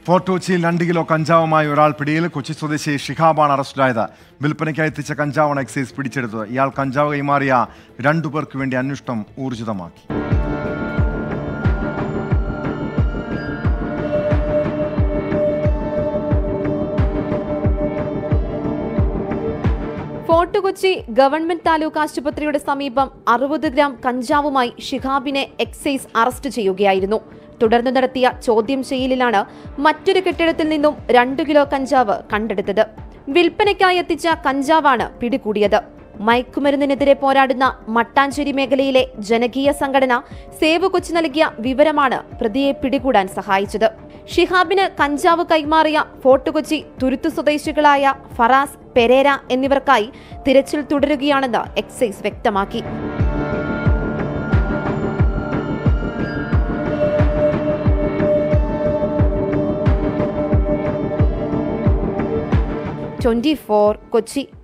fort കൊച്ചിയിൽ രണ്ട് kilo കഞ്ചാവുമായി ഒരാൾ പിടിയിൽ കൊച്ചി സ്വദേശി ഷിഹാബാണ് അറസ്റ്റിലായത് വിൽപ്പനയ്ക്കായി എത്തിച്ച കഞ്ചാവാണ് എക്സൈസ് പിടിച്ചെടുത്തത് ഇയാൾ കഞ്ചാവ് കൈമാറിയ രണ്ടു പേർക്ക് വേണ്ടി അന്വേഷണം ഊർജിതമാക്കി ഫോർട്ട് കൊച്ചി ഗവൺമെന്റ് താലൂക്ക് ആശുപത്രിയുടെ സമീപം അറുപത് ഗ്രാം കഞ്ചാവുമായി ഷിഹാബിനെ എക്സൈസ് അറസ്റ്റ് ചെയ്യുകയായിരുന്നു തുടർന്ന് നടത്തിയ ചോദ്യം ചെയ്യലിലാണ് മറ്റൊരു കെട്ടിടത്തിൽ നിന്നും രണ്ടു കിലോ കഞ്ചാവ് കണ്ടെടുത്തത് വിൽപ്പനയ്ക്കായി എത്തിച്ച കഞ്ചാവാണ് പിടികൂടിയത് മയക്കുമരുന്നിനെതിരെ പോരാടുന്ന മട്ടാഞ്ചേരി മേഖലയിലെ ജനകീയ സംഘടന സേവ് കൊച്ചി നൽകിയ വിവരമാണ് പ്രതിയെ പിടികൂടാൻ സഹായിച്ചത് ഷിഹാബിന് കഞ്ചാവ് കൈമാറിയ ഫോർട്ട് കൊച്ചി തുരുത്തു സ്വദേശികളായ ഫറാസ് പെരേര എന്നിവർക്കായി തിരച്ചിൽ തുടരുകയാണെന്ന് എക്സൈസ് വ്യക്തമാക്കി ട്വന്റി കൊച്ചി